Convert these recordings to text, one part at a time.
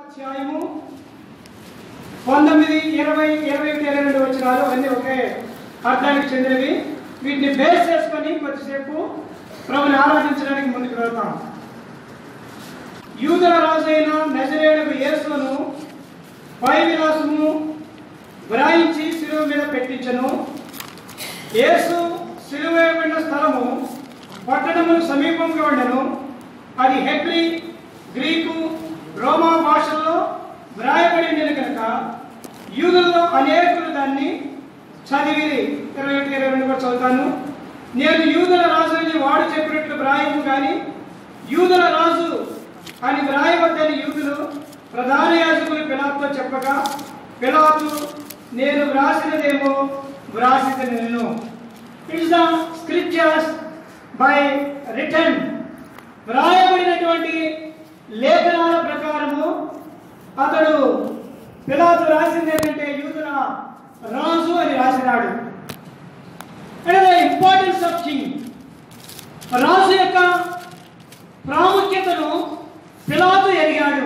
అధ్యాయము పంతొమ్మిది ఇరవై ఇరవై ఒకటి ఇరవై రెండు వచ్చినారు అన్ని ఒకే అర్థానికి చెందినవి వీటిని బేస్ చేసుకొని కొద్దిసేపు ప్రభుని ఆరాధించడానికి ముందుకు వెళ్తాం యూదుల రాజైన నజరేయుడకు యేసును పై విలాసము వ్రాయించి శిలువ మీద పెట్టించను యేసు శిలువ వేయబడిన స్థలము పట్టణముకు సమీపంగా ఉండెను అది హెబ్రి గ్రీకు రోమా భాషల్లో వ్రాయబడి ఉండేది కనుక యూదుల్లో అనేకులు దాన్ని చదివిరి ఇరవై ఒకటి ఇరవై రెండు కూడా చదువుతాను నేను యూదుల రాజు అని వాడు చెప్పినట్లు వ్రాయము కానీ యూదుల రాజు అని వ్రాయవద్దని యూదులు ప్రధాన యాజకులు పిలాతుతో చెప్పగా పిలాతు నేను వ్రాసినదేమో వ్రాసిత నేను it's the scriptures by written వ్రాయబడినటువంటి లేఖనాల ప్రకారము అతడు పిలాతు రాసింది ఏంటంటే యూదుల రాజు అని రాసినాడు అంటే ద ఇంపార్టెన్స్ ఆఫ్ కింగ్ రాజు యొక్క ప్రాముఖ్యతను పిలాతు ఎరిగాడు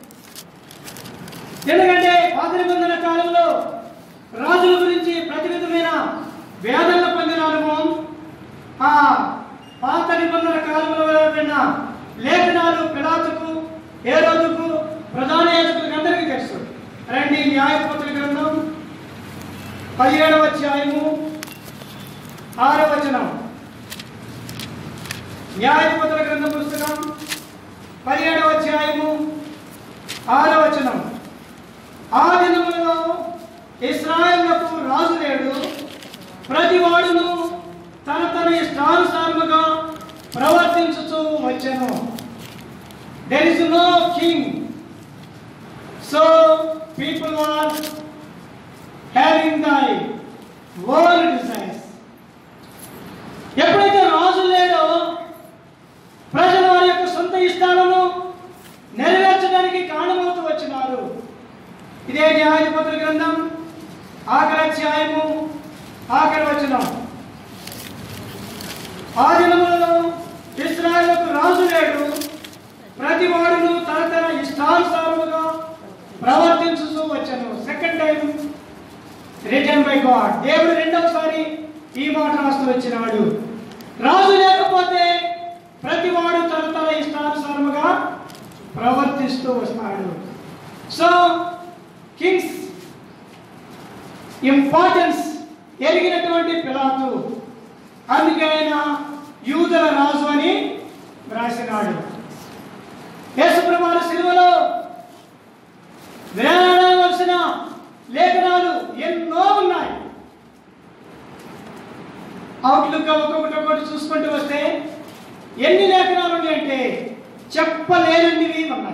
ఎందుకంటే పాత నిబంధన కాలంలో రాజుల గురించి ప్రతి విధమైన వేదనలు పొందిన అనుభవం ఆ పాత నిబంధన కాలంలో వెలువడిన లేఖనాలు పిలాతుకు ఏ రోజుకు ప్రధాన యాజకులకు అందరికీ తెలుసు రండి న్యాయపత్ర గ్రంథం పదిహేడవ అధ్యాయము ఆరవ వచనం న్యాయపత్ర గ్రంథం పుస్తకం పదిహేడవ అధ్యాయము ఆరవ వచనం ఆ దినములలో ఇస్రాయేళ్లకు రాజు లేడు ప్రతి వాడును తన తన ఇష్టానుసారముగా ప్రవర్తించుతూ వచ్చెను there is no king so people are having thy world designs ఎప్పుడైతే రాజు లేడో ప్రజలు వారి యొక్క సొంత ఇష్టాలను నెరవేర్చడానికి కారణమవుతూ వచ్చినారు ఇదే న్యాయపత్ర గ్రంథం ఆఖరి అధ్యాయము ఆఖరి వచనం ఆ దినములలో ఇస్రాయేలుకు రాజు లేడు ప్రతి వాడును తన తన ఇష్టానుసారముగా ప్రవర్తించుతూ వచ్చాను second time return by God దేవుడు రెండవసారి ఈ మాట రాస్తూ వచ్చినాడు రాజు లేకపోతే ప్రతి వాడు తన తన ఇష్టానుసారముగా ప్రవర్తిస్తూ వస్తాడు సో కింగ్స్ ఇంపార్టెన్స్ ఎరిగినటువంటి పిలాతు అందుకే ఆయన యూదుల రాజు అని రాసినాడు యేసుప్రభువారి సిలువలో వేలాడవలసిన లేఖనాలు ఎన్నో ఉన్నాయి అవుట్లుక్ ఒక్కొక్కటి ఒక్కొక్కటి చూసుకుంటూ వస్తే ఎన్ని లేఖనాలు ఉన్నాయంటే చెప్పలేనన్నివి ఉన్నాయి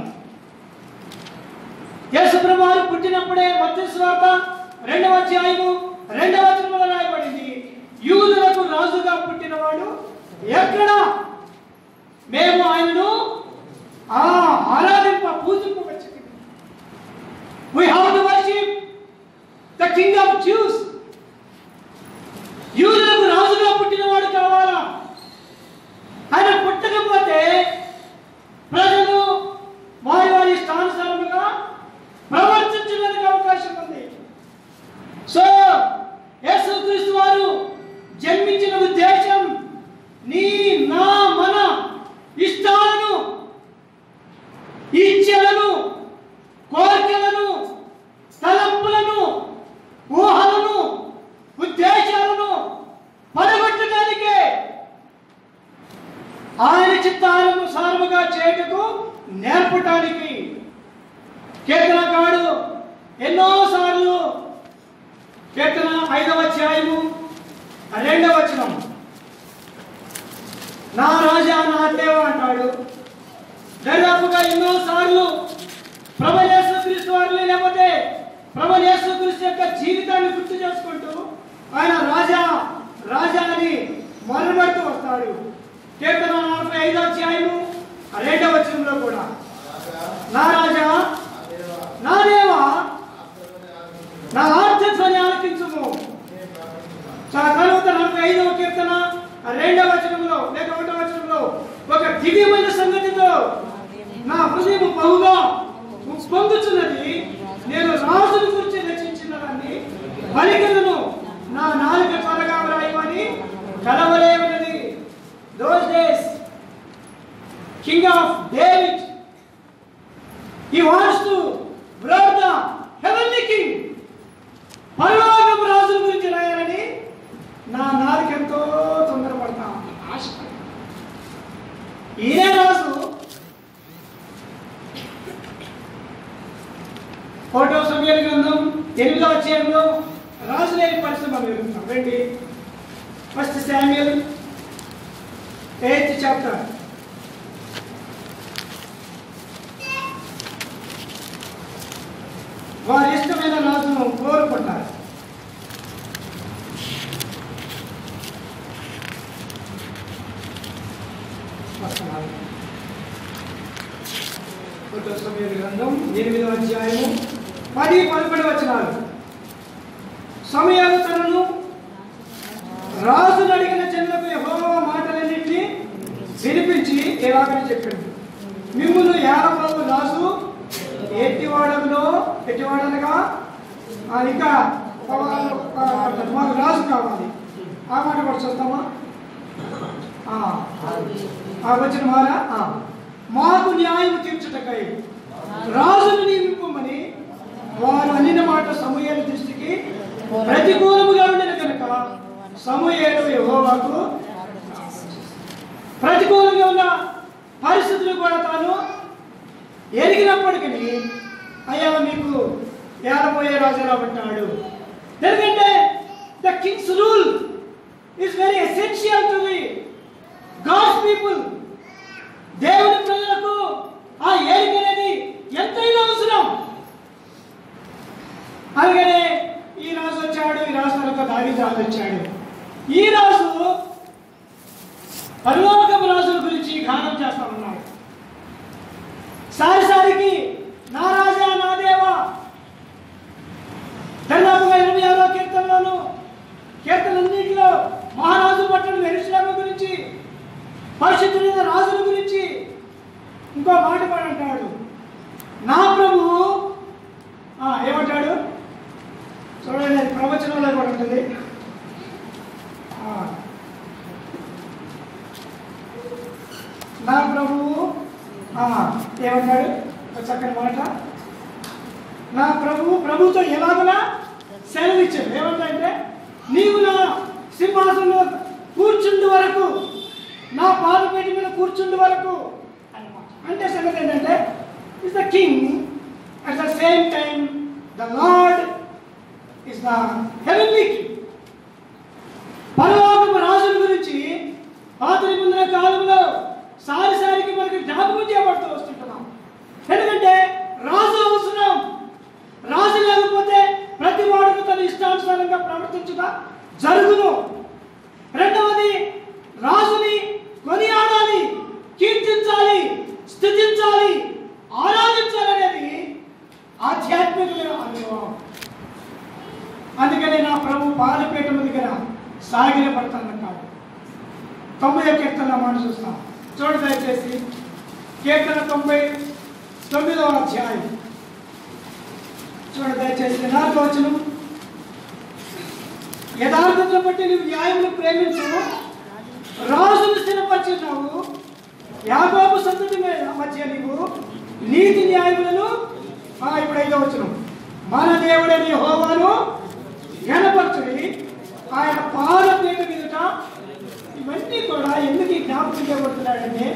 యేసుప్రభు వారు పుట్టినప్పుడే మత్స్య స్వార్త రెండవ అధ్యాయము రెండవ వచనంలో రాయబడింది యూదులకు రాజుగా పుట్టినవాడు ఎక్కడ మేము ఆయనను ఆ ఆరాధింప పూజింపవచ్చు We have to worship the King of Jews. యూదులకు రాజుగా పుట్టినవాడు కావాలా ఆయన పుట్టకపోతే ప్రజలు వారి వారి ఇష్టానుసారముగా ప్రవర్తించడానికి అవకాశం ఉంది సో యేసుక్రీస్తు వారు జన్మించిన ఉద్దేశం నీ నా మన ఇష్టాలను ఇచ్చలను కోరికలను తలంపులను ఊహలను ఉద్దేశాలను పడగొట్టడానికే ఆయన చిత్తానుసారముగా చేయటకు నేర్పటానికి కీర్తనకాడు ఎన్నోసార్లు కీర్తన ఐదవ అధ్యాయము రెండవ వచనం నా రాజా నా దేవ అంటాడు దాదాపుగా ఎన్నో సార్లు ప్రభు క్రీస్తు వారిని లేకపోతే ప్రభు క్రీస్తు యొక్క జీవితాన్ని గుర్తు చేసుకుంటూ ఆయన రాజా రాజా అని మొదలుపెడుతూ వస్తాడు కీర్తన నలభై ఐదో అధ్యాయము రెండవ వచనంలో కూడా నా రాజా నా దేవా నా ఆర్ధ్యధ్వని ఆలకించుము ఆ తర్వాత నలభై ఐదవ కీర్తన రెండవ వచనంలో లేక ఒకటవ వచనంలో ఒక దివ్యమైన సంగతితో నా హృదయం బహుగా పొందుచు ఉన్నది నేను రాజుల గురించి రచించినవన్నీ పలికలను నా నాలుక త్వరగా వ్రాయమని కలవలే ఉన్నది those days king of David he wants to write the heavenly king పరలోకపు రాజుల గురించి రాయాలని నా నాలుక ఎంతో తొందరపడతా ఉంది, ఆశపడతా ఈయనే రాజు ఫోటో సమయాల గ్రంథం ఎనిమిదో అధ్యాయంలో రాజు లేని పరిస్థితి మనం ఎదుగుతాం రండి ఫస్ట్ శామ్యుల్ ఎయిత్ చాప్టర్ వారి ఇష్టమైన రాజును కోరుకుంటారు వస్తున్నాను. ఫోటో సమయాల గ్రంథం ఎనిమిదో అధ్యాయము పది పదకొండు వచనాలు సమయాలు తనను రాజును అడిగిన జనులకు యెహోవా మాటలన్నింటినీ వినిపించి ఎలాగని చెప్పాడు మిమ్మల్ని యారబాబు రాజు ఎట్టివాడలో ఎట్టివాడనగా ఆ, ఇంకా పవ- ప- మాకు రాజు కావాలి ఆ మాట కూడా చూస్తామా ఆ, ఆ వచ్చిన మాట ఆ. మాకు న్యాయం తీర్చుటకై రాజును నియమింపమని వారు అనిన మాట సమూహేలు దృష్టికి ప్రతికూలముగా ఉండిన కనుక సమూహేలు యెహోవాకు ప్రతికూలంగా ఉన్న పరిస్థితులు కూడా తాను ఎరిగినప్పటికీ అయ్యా మీకు ఏలపోయే రాజులా ఉంటాడు ఎందుకంటే the king's rule is very essential to the God's people దేవుని ప్రజలకు ఆ ఏలిక అనేది ఎంతైనా అవసరం అందుకనే ఈ రాజు వచ్చాడు ఈ రాజు తర్వాత దావీదు రాజు వచ్చాడు ఈ రాజు పరలోకపు రాజుల గురించి గానం చేస్తా ఉన్నాడు సారిసారికి నా రాజా నా దేవా దాదాపుగా ఇరవై ఆరో కీర్తనలోను కీర్తనన్నింటిలో మహారాజు పట్టణం ఎరుసలేము గురించి పరిశుద్ధులైన రాజుల గురించి ఇంకో మాట కూడా అంటాడు నా ప్రభు ఆ, ఏమంటాడు చూడండి అది ప్రవచనంలో కూడా ఉంటుంది ఆ. నా ప్రభువు ఆ, ఏమంటాడు ఒక చక్కని మాట నా ప్రభువు ప్రభుతో ఎలాగలా సెలవిచ్చాడు ఏమంటే నీవు నా సింహాసనంలో కూర్చుండు వరకు నా పాదపేట మీద కూర్చుండు వరకు అన్నమాట. అంటే సంగతి ఏంటంటే is the king at the same time the Lord is the heavenly king పరలోకపు రాజుల గురించి పాత నిబంధన కాలంలో సారిసారికి మనకి జ్ఞాపకం చేయబడుతూ వస్తుంటున్నాం ఎందుకంటే రాజు అవసరం రాజు లేకపోతే ప్రతి వాడుకు తన ఇష్టానుసారంగా ప్రవర్తించుట జరుగును రెండవది రాజుని కొనియాడాలి కీర్తించాలి స్థుతించాలి ఆరాధించాలి అనేది ఆధ్యాత్మికమైన అనుభవం అందుకని నా ప్రభు పాలపీఠం దగ్గర సాగిల పడతానన్నాడు తొంభై కీర్తన మాట చూస్తాం చూడండి దయచేసి కీర్తన తొంభై తొమ్మిదవ అధ్యాయం చూడండి దయచేసి నాలుగో వచనం యథార్థతను బట్టి నువ్వు న్యాయమును ప్రేమించు రాజును స్థిరపరిచినావు యాకోబు సంతతి మీద మధ్య నీవు నీతి న్యాయములను ఆ, ఇప్పుడు ఐదో వచనం మన దేవుడని హోవాను ఘనపరచుడి ఆయన పాదపీఠ మీదట ఇవన్నీ కూడా ఎందుకు ఈ జ్ఞాపకం చేయబడుతున్నాడంటే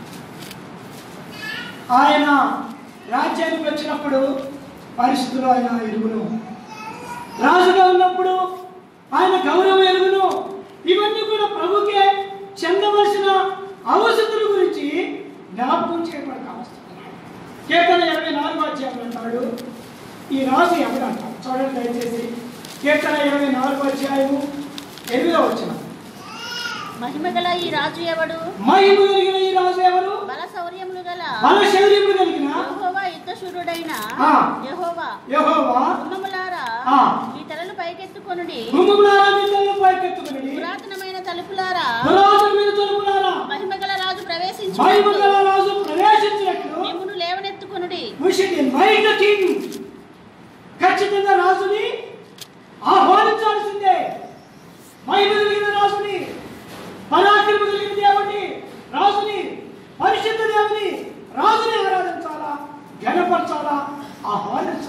ఆయన రాజ్యానికి వచ్చినప్పుడు పరిస్థితులు ఆయన ఎరుగును రాజుగా ఉన్నప్పుడు ఆయన గౌరవం ఎరుగును ఇవన్నీ కూడా ప్రభుకే చెందవలసిన అవసతుల గురించి జ్ఞాపకం చేయబడతా వస్తున్నాడు కీర్తన ఇరవై నాలుగో అధ్యాయం అంటాడు ఈ రాజు ఎవడు అంటాడు చూడండి దయచేసి కీర్తన ఇరవై నాలుగో అధ్యాయము ఎనిమిదో వచ్చిన మహిమగల ఈ రాజు ఎవడు మహిమ కలిగిన ఈ రాజు ఎవరు బల శౌర్యములు గల బల శౌర్యము కలిగిన యెహోవా యుద్ధశూరుడైన ఆ. యెహోవా యెహోవా గుమ్మములారా ఆ. ఈ తలలు పైకెత్తుకొనుడి గుమ్మములారా నిన్ను పైకెత్తుకుని పురాతనమైన తలుపులారా పురాతనమైన తలుపులారా మహిమగల రాజు మహిమ ప్రవేశించు గల రాజు ప్రవేశించినట్లు మిమ్మును లేవనెత్తుకొనుడి we should invite the king ఖచ్చితంగా రాజుని ఆహ్వానించాల్సిందే మహిమ కలిగిన రాజుని పరాక్రమ కలిగిన దేవుని రాజుని పరిశుద్ధ దేవుని రాజుని ఆరాధించాలా గణపరచాలా ఆహ్వానించాలా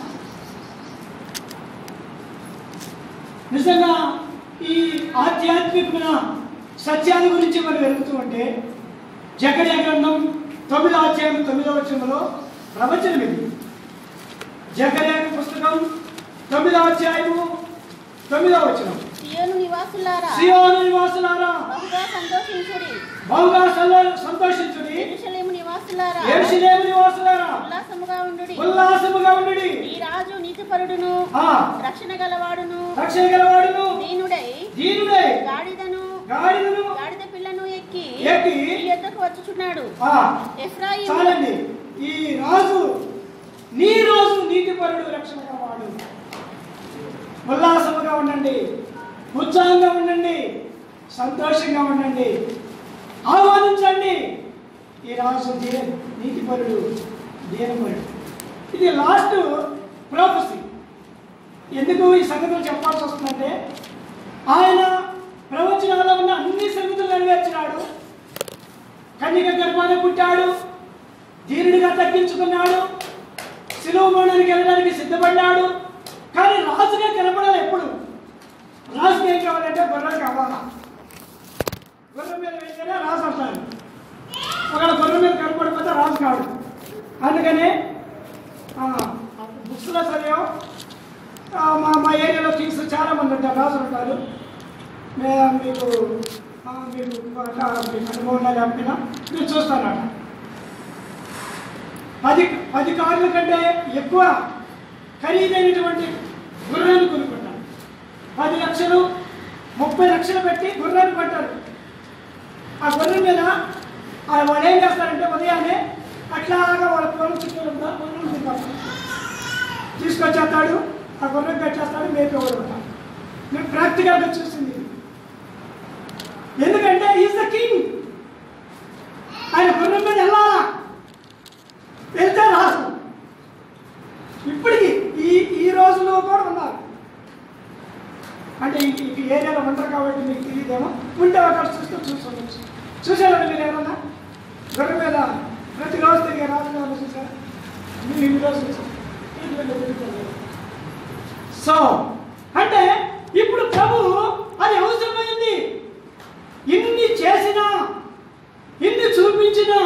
నిజంగా ఈ ఆధ్యాత్మికమైన సత్యాల గురించి మనం వెలుగుతూ ఉంటే జకర్య గ్రంథం తొమ్మిదో అధ్యాయం తొమ్మిదో వచనంలో ప్రవచనం ఇది జకర్య పుస్తకం తొమ్మిదో అధ్యాయము తొమ్మిదో వచనం సియోను నివాసులారా సియోను నివాసులారా బహుగా సంతోషించుడి బహుగా సల్ల- సంతోషించుడి యెరూషలేము నివాసులారా ఎరుషలేము నివాసులారా ఉల్లాసముగా ఉండుడి ఉల్లాసముగా ఉండుడి ఈ రాజు నీతిపరుడును ఆ రక్షణ గలవాడును రక్షణ గలవాడును దీనుడై దీనుడై గాడిదను గాడిదను గాడిద పిల్లను ఎక్కి ఎక్కి ఈ యొద్దకు వచ్చుచున్నాడు ఆ ఎఫ్రాయిము చాలండి ఈ రాజు నీ రోజు నీతిపరుడు రక్షణ గలవాడు ఉల్లాసముగా ఉండండి ఉత్సాహంగా ఉండండి సంతోషంగా ఉండండి ఆహ్వానించండి ఈ రాజు దే నీతిపరుడు దేనపరుడు ఇది లాస్ట్ ప్రాఫెసీ ఎందుకు ఈ సంగతులు చెప్పాల్సి వస్తుందంటే ఆయన ప్రవచనాల్లో ఉన్న అన్ని సంగతులు నెరవేర్చినాడు కన్యక గర్భాన పుట్టాడు ధీరుడిగా తగ్గించుకున్నాడు శిలువ మరణానికి వెళ్ళడానికి సిద్ధపడ్డాడు కానీ రాజుగా కనపడాలి ఎప్పుడు రాజుకి ఏం కావాలంటే గొర్రెలు కావాలా గుర్రం మీద వెళ్తేనే రాజు అంటారు ఒకవేళ గుర్రం మీద కనపడిపోతే రాజు కాడు అందుకని బుక్స్లో చదివాం ఆ, మా మా ఏరియాలో కింగ్స్ చాలా మంది ఉంటారు రాజులు ఉంటారు మే- మీకు ఆ, మీకు అట్లా మీకు అనుభవం ఉందా లేకపోయినా మీరు చూస్తారట పది పది కార్ల కంటే ఎక్కువ ఖరీదైనటువంటి గుర్రాన్ని కొనుక్కుంటారు పది లక్షలు ముప్పై లక్షలు పెట్టి గుర్రాన్ని కొంటారు ఆ గుర్రం మీద ఆ వాళ్ళు ఏం చేస్తారంటే ఉదయాన్నే అట్లాగా వాళ్ళ పొలం చుట్టూ ఉంటారు గుర్రం తింటారు తీసుకొచ్చేస్తాడు ఆ గుర్రం కట్టేస్తాడు మేపేవాడు ఉంటాడు నేను ప్రాక్టికల్గా చూసింది ఎందుకంటే ఈజ్ ద కింగ్ ఆయన గుర్రం మీద వెళ్ళాలా వెళ్తే రాసు ఇప్పటికి ఈ ఈ రోజులో కూడా ఉన్నారు అంటే ఈ ఈ ఏరియాలో ఉంటారు కాబట్టి మీకు తెలియదేమో ఉంటే అక్కడ చూస్తే చూసుకోవచ్చు చూసారా మీరు ఏమన్నా గొర్రె మీద ప్రతిరోజు తిరిగే రాజు ఎవరు చూసారా మీరు ఇన్ని రోజులు చూసారు సో అంటే ఇప్పుడు ప్రభు అది అవసరమైంది ఇన్ని చేసినా ఇన్ని చూపించినా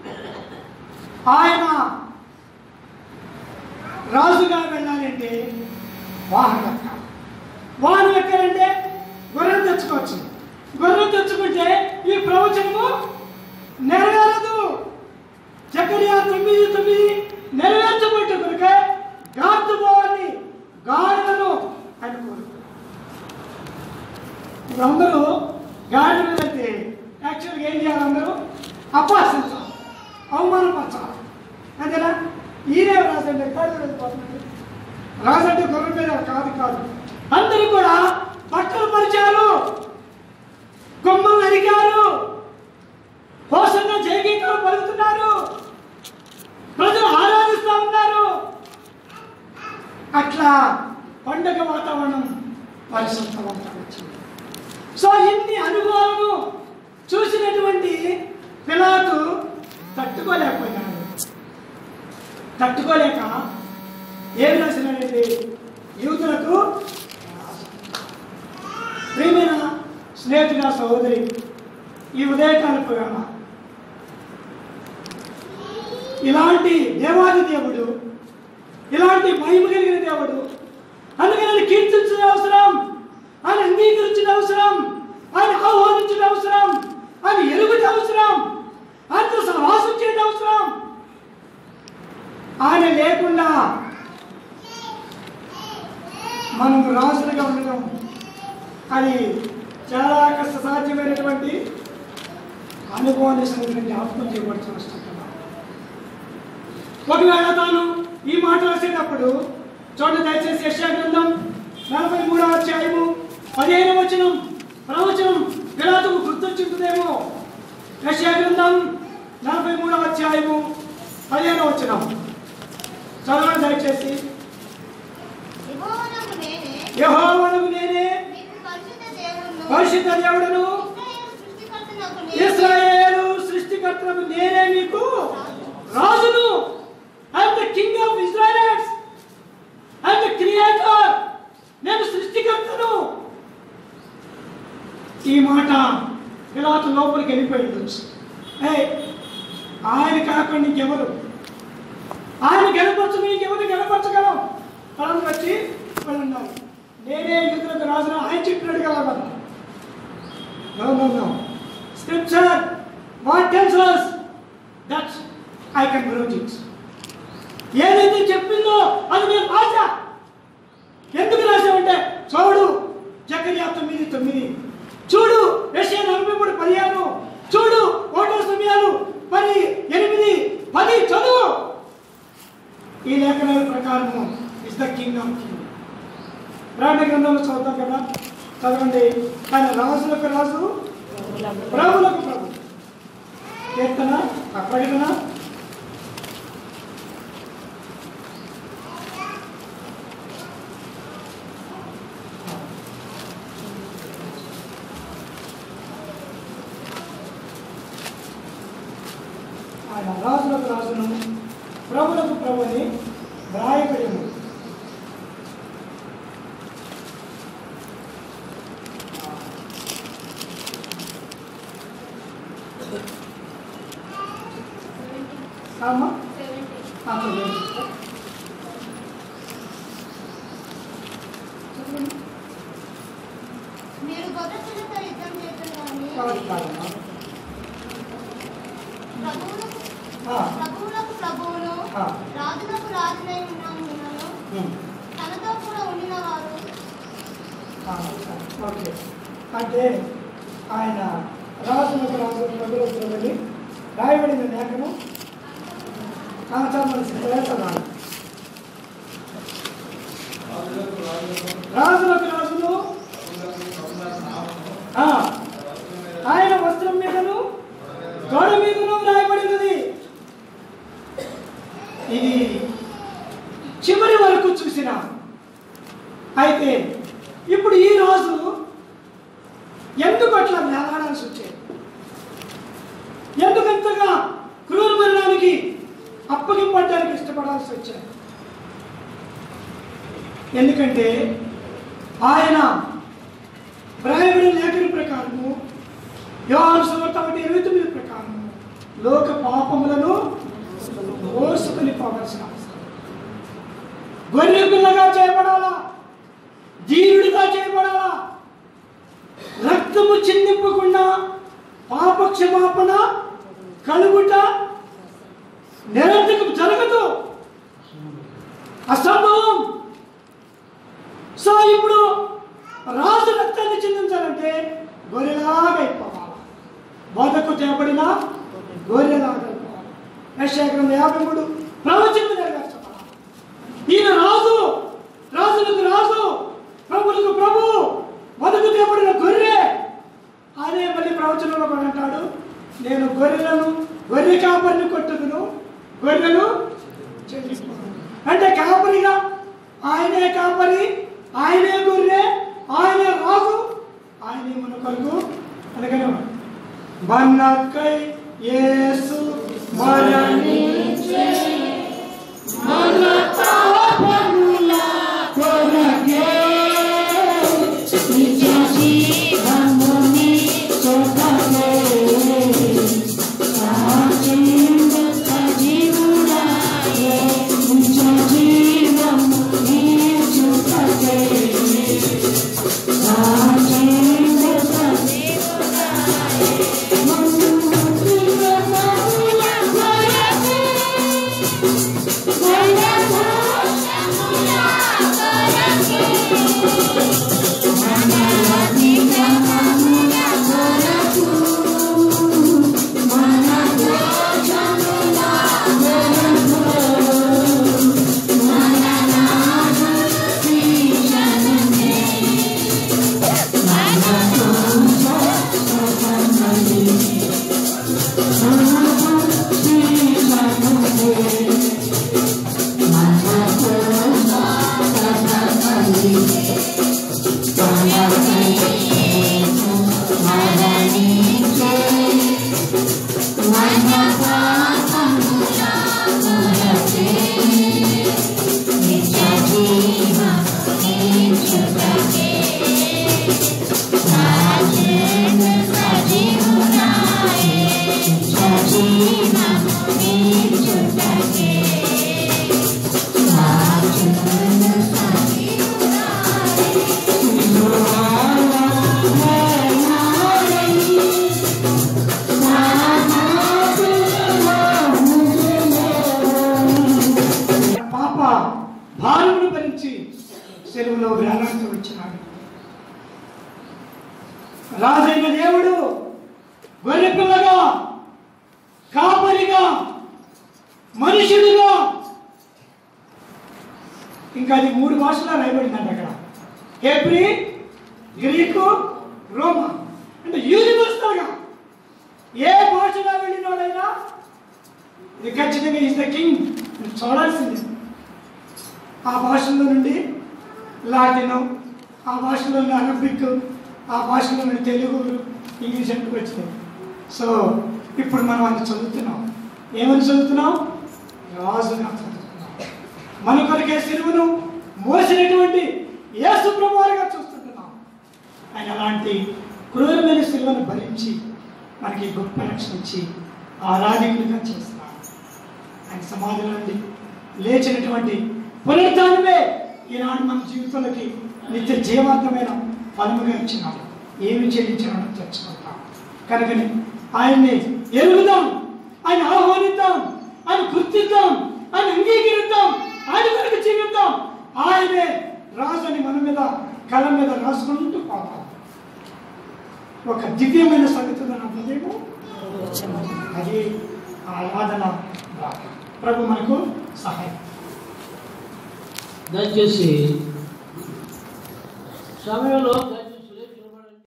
ఆయన రాజుగా వెళ్ళాలంటే వాహనం ఎక్కాలి వాహనం ఎక్కాలంటే గుర్రం తెచ్చుకోవచ్చు గుర్రం తెచ్చుకుంటే ఈ ప్రవచనము నెరవేరదు చక్రియా తొమ్మిది తొమ్మిది నెరవేర్చబట్టే కొరకే గార్దుకోవాలని గాడిదను అని కోరుకున్నారు ఇప్పుడు అందరూ గాడి మీద వెళ్తే యాక్చువల్గా ఏం చేయాలి అందరూ అపహసించాలి అవమానపరచాలి అంతేనా ఈయనే రాజండి ఎక్కడ వెళ్ళిపోతున్నాడు రాజంటే గుర్రం మీద కాదు కాదు అందరూ కూడా బట్టలు పరిచారు కొమ్మలు నరికారు హోసంగా జయగీతలు పలుకుతున్నారు ప్రజలు ఆరాధిస్తూ ఉన్నారు అట్లా పండగ వాతావరణం పరిశుద్ధ వాతావరణం వచ్చింది సో ఇన్ని అనుభవాలను చూసినటువంటి పిలాతు తట్టుకోలేకపోయినాడు తట్టుకోలేక ఏం రాసినాడండి యూతులకు ప్రియమైన స్నేహితుడ సహోదరి ఈ ఉదయకాల ప్రోగ్రామ ఇలాంటి దేవాది దేవుడు ఇలాంటి మహిమ కలిగిన దేవుడు అందుకని ఆయన కీర్తించిన అవసరం ఆయన అంగీకరించిన అవసరం ఆయన ఆహ్వానించిన అవసరం ఆయన ఎరుగుట అవసరం ఆయనతో సహవాసం చేయడం అవసరం ఆయన లేకుండా మనం రాజులుగా ఉండడం అది చాలా కష్ట సాధ్యమైనటువంటి అనుభవాన్ని సంగతిని జ్ఞాపకం చేయబడుతూ వస్తుంటున్నాం ఒకవేళ తాను ఈ మాట రాసేటప్పుడు చూడండి దయచేసి యశ్యా గ్రంథం నలభై మూడవ అధ్యాయము పదిహేను వచనం ప్రవచనం పిలాతుకు గుర్తొచ్చుంటుందేమో యశ్యా గ్రంథం నలభై మూడవ అధ్యాయము పదిహేను వచనం చదవండి దయచేసి యెహోవాను నేనే మీకు పరిశుద్ధ దేవుడును, పరిశుద్ధ దేవుడను ఇశ్రాయేలు సృష్టికర్తనకు నేనే. ఇస్రాయేలు సృష్టికర్తలకు నేనే మీకు రాజును I'm the king of Israels I'm the creator నేను సృష్టికర్తను ఈ మాట పిలాతు లోపలికి వెళ్ళిపోయింది ఏయ్, ఆయన కాకుండా ఇంకెవరు ఆయన గెలపరచు మీకు ఎవరు గెలపరచగలం తరం వచ్చి వాళ్ళు ఉన్నారు నేనే యుద్ధులకు రాజును ఆయన చెప్పినట్టు కదా No, no, no. Scripture, what tells us that I can prove it. ఏదైతే చెప్పిందో అది నేను రాసా ఎందుకు రాసామంటే చూడు జకరియా తొమ్మిది తొమ్మిది చూడు యెషయా నలభై మూడు పదిహేను చూడు ఒకటో సమయాలు పది ఎనిమిది పది చదువు ఈ లేఖనాల ప్రకారము is the king of king ప్రాణ గ్రంథంలో చదువుతాం కదా చదవండి ఆయన రాజులకు రాజు ప్రభులకు ప్రభు కీర్తన ఆ ప్రకటన ఆయన రాజులకు రాజును ప్రభులకు ప్రభుని వ్రాయబడి ఉంది అమ్మా ఆ, చదవండి sister. చదవండి. మీరు గొర్రెపిల్లతో యుద్ధం చేతుల్లోని కాబట్టి కాదమ్మా. ప్రభువులకు ఆ, ప్రభువులకు ప్రభువును ఆ. రాజులకు రాజులై ఉన్నాను ఉమ్. తనతో కూడా ఉండిన వారు ఆ, ఓకే అంటే ఆయన రాజులకు రాజు ప్రభులకు ప్రభుని రాయబడిన లేఖను కాచామని చదవాలి రాజులకు రాజును ఆ, ఆయన వస్త్రం మీదను గోడ మీదను రాయబడినది ఇది చివరి వరకు చూసిన అయితే ఇప్పుడు ఈ రోజు ఎందుకు అట్లా వేలాడాల్సి వచ్చేది ఎందుకంతగా క్రూర మరణానికి అప్పగింపడానికి ఇష్టపడాల్సి వచ్చాయి ఎందుకంటే ఆయన వ్రాయబడిన లేఖన ప్రకారము యోహాను సువార్త ఒకటి ఇరవై తొమ్మిది ప్రకారము లోక పాపములను మోసుకుని పోవాల్సిన అవసరం గొర్రె పిల్లగా చేయబడాలా ధీరుడిగా చేయబడాలా రక్తము చిందింపకుండా పాప క్షమాపణ కలుగుట నిరంతరం జరగదు అసంభవం సో ఇప్పుడు రాజు రక్తాన్ని చిందించాలంటే గొర్రెలాగా అయిపోవాలి బోధకు తేబడిన గొర్రెలాగా అయిపోవాలి యశాగ్రంథ యాభై మూడు ప్రవచనం నెరవేర్చబడాలి ఈయన రాజు రాజులకు రాజు ప్రభులకు ప్రభు బతుకు తేబడిన గొర్రె అదే మళ్ళీ ప్రవచనంలో కూడా అంటాడు నేను గొర్రెలను గొర్రె కాపరిని కొట్టుదును గొర్రెలు చెల్లించుకున్నాను అంటే కాపరిగా ఆయనే కాపరి ఆయనే గొర్రె ఆయనే రాజు ఆయనే మన కొరకు అందుకని మనకై యేసు మరణించే మన పాపముల కొరకే నిజ జీవముని చొక్కలే సాచిందు సజీవుడాయే నిజ జీవముని చొక్కలే సాచిందు సజీవుడాయే మనుషుల మౌల కొరకే పాప భారమును భరించి సెలవులో వేలాడుతూ వచ్చినాడు రాజైన దేవుడు గొర్రెపిల్లగా కాపరిగా మనుషుడిగా ఇంకా అది మూడు భాషలో రాయబడిందంట అక్కడ హెబ్రి గ్రీకు రోమా అంటే యూనివర్సల్గా ఏ భాషలో వెళ్ళినోడైనా ఇది ఖచ్చితంగా ఈజ్ ద కింగ్ చూడాల్సింది ఆ భాషలో నుండి లాటిన్ ఆ భాషలో నుండి అరబిక్ ఆ భాషలో నుండి తెలుగు ఇంగ్లీష్ అంటే వచ్చింది సో ఇప్పుడు మనం అది చదువుతున్నాం ఏమని చదువుతున్నాం రాజుగా చదువుతున్నాం మన కొరకే సిలువను మోసినటువంటి యేసు ప్రభువారుగా చూస్తుంటున్నాం ఆయన అలాంటి క్రూరమైన సిలువను భరించి మనకి గొప్ప రక్షణ ఇచ్చి ఆరాధికులుగా చేస్తున్నాడు ఆయన సమాధి నుండి లేచినటువంటి పునరుద్ధానమే ఈనాడు మన జీవితాలకి నిత్య జీవాంతమైన ఫలముగా ఇచ్చినాడు ఏమి చెల్లించినాడో తెచ్చుకుంటాం కనుకని ఆయన్ని ఎరుగుదాం ఆయన ఆహ్వానిద్దాం ఆయన గుర్తిద్దాం ఆయన అంగీకరిద్దాం ఆయన కొరకు జీవిద్దాం ఆయనే రాజుని మన మీద కళ్ళ మీద రాసుకుంటూ పోతాం ఒక దివ్యమైన సంగతితో నా హృదయము అది ఆరాధన భాగం. ప్రభు మనకు సహాయం దయచేసి సమయంలో